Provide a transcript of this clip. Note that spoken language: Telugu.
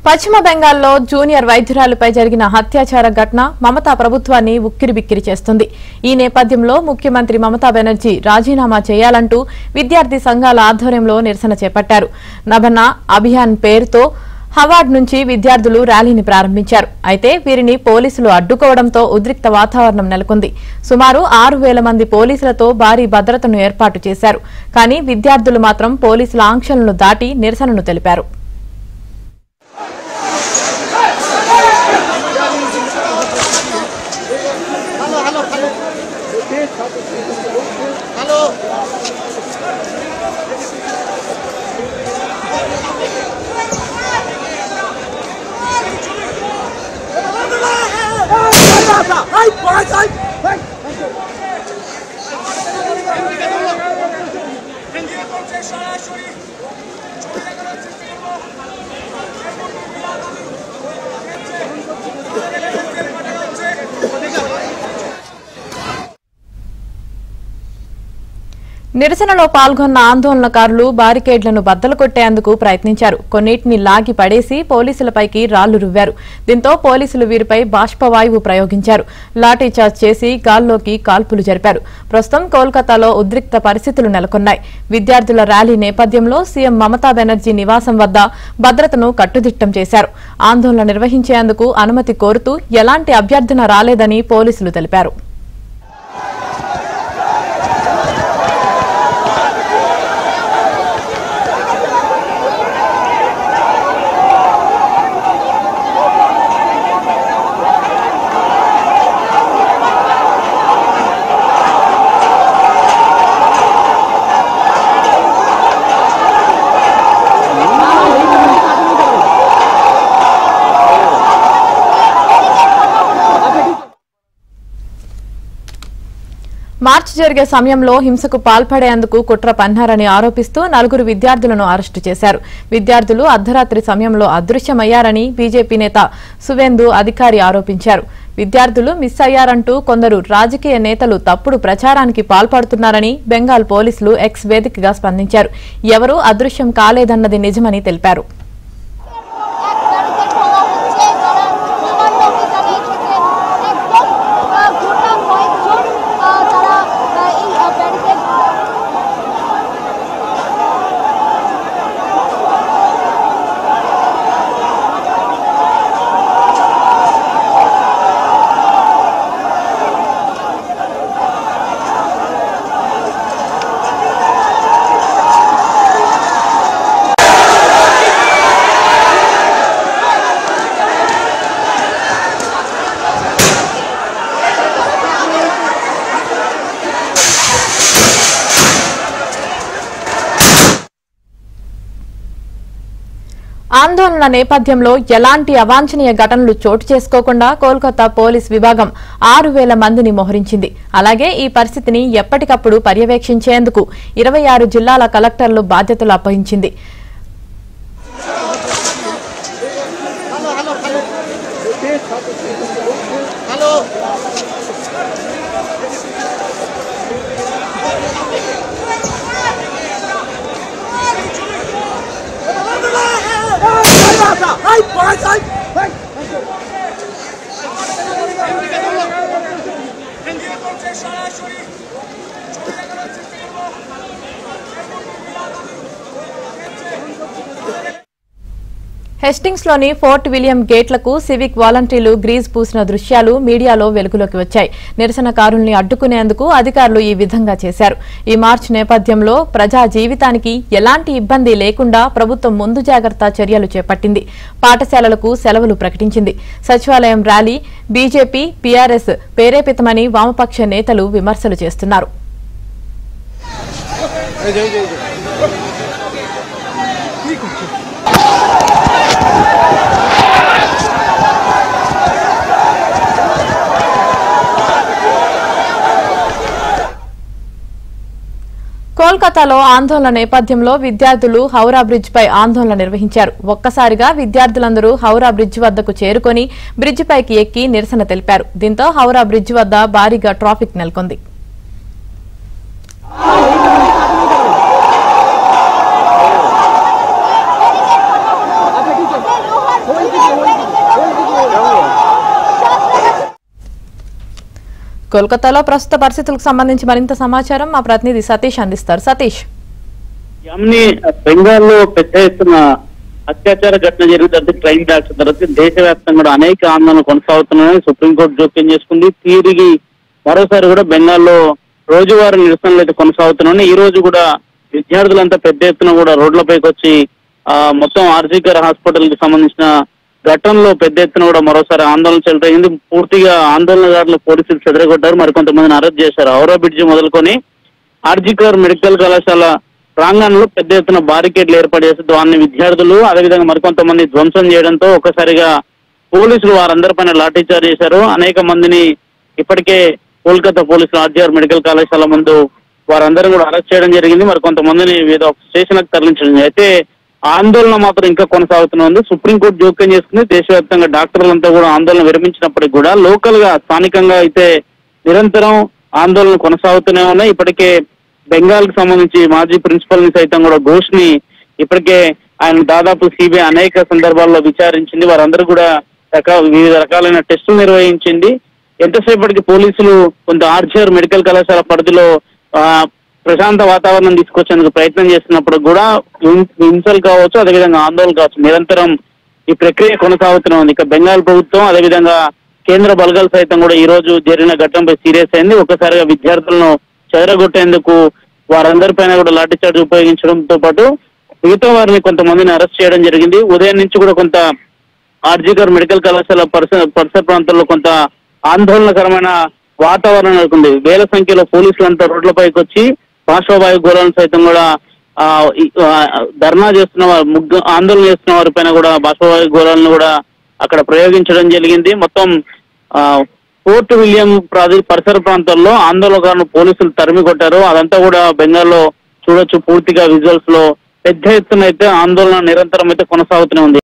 పశ్చిమ బెంగాల్లో జూనియర్ వైద్యురాలిపై జరిగిన అత్యాచార ఘటన మమతా ప్రభుత్వాన్ని ఉక్కిరిబిక్కిరి చేస్తుంది ఈ నేపథ్యంలో ముఖ్యమంత్రి మమతా బెనర్జీ రాజీనామా చేయాలంటూ విద్యార్థి సంఘాల ఆధ్వర్యంలో నిరసన చేపట్టారు నభన అభియాన్ పేరుతో హవార్డ్ నుంచి విద్యార్థులు ర్యాలీని ప్రారంభించారు అయితే వీరిని పోలీసులు అడ్డుకోవడంతో ఉద్రిక్త వాతావరణం నెలకొంది సుమారు ఆరు వేల మంది పోలీసులతో భారీ భద్రతను ఏర్పాటు చేశారు కానీ విద్యార్థులు మాత్రం పోలీసుల ఆంక్షలను దాటి నిరసనను తెలిపారు నిరసనలో పాల్గొన్న ఆందోళనకారులు బారికేడ్లను బద్దలు కొట్టేందుకు ప్రయత్నించారు కొన్నిటిని లాగి పడేసి పోలీసులపైకి రాళ్లు రువ్వారు దీంతో పోలీసులు వీరిపై బాష్పవాయువు ప్రయోగించారు లాఠీచార్జ్ చేసి గాల్లోకి కాల్పులు జరిపారు ప్రస్తుతం కోల్కతాలో ఉద్రిక్త పరిస్థితులు నెలకొన్నాయి విద్యార్థుల ర్యాలీ నేపథ్యంలో సీఎం మమతా బెనర్జీ నివాసం వద్ద భద్రతను కట్టుదిట్టం చేశారు ఆందోళన నిర్వహించేందుకు అనుమతి కోరుతూ ఎలాంటి అభ్యర్థన రాలేదని పోలీసులు తెలిపారు మార్చి జరిగే సమయంలో హింసకు పాల్పడేందుకు కుట్ర పన్నారని ఆరోపిస్తూ నలుగురు విద్యార్థులను అరెస్టు చేశారు విద్యార్థులు అర్ధరాత్రి సమయంలో అదృశ్యమయ్యారని బీజేపీ నేత సువేందు అధికారి ఆరోపించారు విద్యార్థులు మిస్ అయ్యారంటూ కొందరు రాజకీయ నేతలు తప్పుడు ప్రచారానికి పాల్పడుతున్నారని బెంగాల్ పోలీసులు ఎక్స్ వేదికగా స్పందించారు ఎవరూ అదృశ్యం కాలేదన్నది నిజమని తెలిపారు ఆందోళన నేపథ్యంలో ఎలాంటి అవాంఛనీయ ఘటనలు చోటు చేసుకోకుండా కోల్కతా పోలీస్ విభాగం ఆరు వేల మందిని మోహరించింది అలాగే ఈ పరిస్థితిని ఎప్పటికప్పుడు పర్యవేక్షించేందుకు ఇరవై ఆరు జిల్లాల కలెక్టర్లు బాధ్యతలు అప్పగించింది హెస్టింగ్స్ లోని ఫోర్ట్ విలియం గేట్లకు సివిక్ వాలంటీర్లు గ్రీజ్ పూసిన దృశ్యాలు మీడియాలో వెలుగులోకి వచ్చాయి నిరసనకారుల్ని అడ్డుకునేందుకు అధికారులు ఈ విధంగా చేశారు ఈ మార్చ్ నేపథ్యంలో ప్రజా జీవితానికి ఎలాంటి ఇబ్బంది లేకుండా ప్రభుత్వం ముందు జాగ్రత్త చర్యలు చేపట్టింది పాఠశాలలకు సెలవులు ప్రకటించింది సచివాలయం ర్యాలీ బీజేపీ పీఆర్ఎస్ ప్రేరేపితమని వామపక్ష నేతలు విమర్శలు చేస్తున్నారు కోల్కతాలో ఆందోళన నేపథ్యంలో విద్యార్థులు హౌరా బ్రిడ్జ్ పై ఆందోళన నిర్వహించారు ఒక్కసారిగా విద్యార్థులందరూ హౌరా బ్రిడ్జ్ వద్దకు చేరుకొని బ్రిడ్జ్ పైకి ఎక్కి నిరసన తెలిపారు దీంతో హౌరా బ్రిడ్జ్ వద్ద భారీగా ట్రాఫిక్ నెలకొంది Hey, కోల్కతాలో ప్రస్తుత పరిస్థితులకు సంబంధించి మరింత సమాచారం మా ప్రతినిధి సతీష్ అందిస్తారు సతీష్ యామిని బెంగాల్లో పెద్ద ఎత్తున అత్యాచార ఘటన జరిగినట్టు క్రైమ్ డాక్టర్ తర్వాత దేశవ్యాప్తంగా కూడా అనేక ఆందోళనలు కొనసాగుతున్నాయని సుప్రీంకోర్టు జోక్యం చేసుకుంది తిరిగి మరోసారి కూడా బెంగాల్లో రోజువారీ నిరసనలు అయితే కొనసాగుతున్నాయి ఈ రోజు కూడా విద్యార్థులంతా పెద్ద ఎత్తున కూడా రోడ్లపైకి వచ్చి ఆ మొత్తం ఆర్జీకర్ హాస్పిటల్ కి సంబంధించిన ఘటనలో పెద్ద ఎత్తున కూడా మరోసారి ఆందోళన చెలరైంది పూర్తిగా ఆందోళనకారులు పోలీసులు చెదరగొట్టారు మరికొంతమందిని అరెస్ట్ చేశారు ఔరా బ్రిడ్జి మొదలుకొని ఆర్జికర్ మెడికల్ కళాశాల ప్రాంగణంలో పెద్ద ఎత్తున బారికేడ్లు ఏర్పాటు చేసి దాన్ని విద్యార్థులు అదేవిధంగా మరికొంతమంది ధ్వంసం చేయడంతో ఒక్కసారిగా పోలీసులు వారందరిపైన లాఠీచార్జ్ చేశారు అనేక మందిని ఇప్పటికే కోల్కతా పోలీసులు ఆర్జీఆర్ మెడికల్ కళాశాల ముందు వారందరూ కూడా అరెస్ట్ చేయడం జరిగింది మరి కొంతమందిని వివిధ స్టేషన్లకు తరలించడం జరిగింది. అయితే ఆందోళన మాత్రం ఇంకా కొనసాగుతూనే ఉంది సుప్రీంకోర్టు జోక్యం చేసుకుంది దేశవ్యాప్తంగా డాక్టర్లంతా కూడా ఆందోళన విరమించినప్పటికీ కూడా లోకల్ గా స్థానికంగా అయితే నిరంతరం ఆందోళన కొనసాగుతూనే ఉన్నాయి ఇప్పటికే బెంగాల్ కి సంబంధించి మాజీ ప్రిన్సిపల్ ని సైతం కూడా ఘోష్ ని ఇప్పటికే ఆయన దాదాపు సిబిఐ అనేక సందర్భాల్లో విచారించింది వారందరూ కూడా రకాల వివిధ రకాలైన టెస్టులు నిర్వహించింది ఎంతసేపటికి పోలీసులు కొంత ఆర్చర్ మెడికల్ కళాశాల పరిధిలో ఆ, ప్రశాంత వాతావరణం తీసుకొచ్చేందుకు ప్రయత్నం చేస్తున్నప్పుడు కూడా హిం- హింసలు కావచ్చు అదేవిధంగా ఆందోళన కావచ్చు నిరంతరం ఈ ప్రక్రియ కొనసాగుతూనే ఉంది ఇక బెంగాల్ ప్రభుత్వం అదేవిధంగా కేంద్ర బలగాలు సైతం కూడా ఈ రోజు జరిగిన ఘటనపై సీరియస్ అయింది ఒక్కసారిగా విద్యార్థులను చెదరగొట్టేందుకు వారందరిపైన కూడా లాఠీచార్జ్ ఉపయోగించడంతో పాటు మిగతా వారిని కొంతమందిని అరెస్ట్ చేయడం జరిగింది ఉదయం నుంచి కూడా కొంత ఆర్జీకర్ మెడికల్ కళాశాల పరిసర పరిసర ప్రాంతాల్లో కొంత ఆందోళనకరమైన వాతావరణం నెలకొంది వేల సంఖ్యలో పోలీసులంతా రోడ్లపైకి వచ్చి బాష్పవాయు గోళాలను సైతం కూడా ఆ, ఈ, ఆ, ధర్నా చేస్తున్న వారు ముగ్గు ఆందోళన చేస్తున్న వారిపైన కూడా బాష్పవాయు గోళాలను కూడా అక్కడ ప్రయోగించడం జరిగింది మొత్తం ఆ, ఫోర్ట్ విలియం ప్రాది పరిసర ప్రాంతాల్లో ఆందోళనకారులను పోలీసులు తరిమి కొట్టారు అదంతా కూడా బెంగాల్లో చూడొచ్చు పూర్తిగా విజువల్స్ లో పెద్ద ఎత్తున అయితే ఆందోళన నిరంతరం అయితే కొనసాగుతూనే ఉంది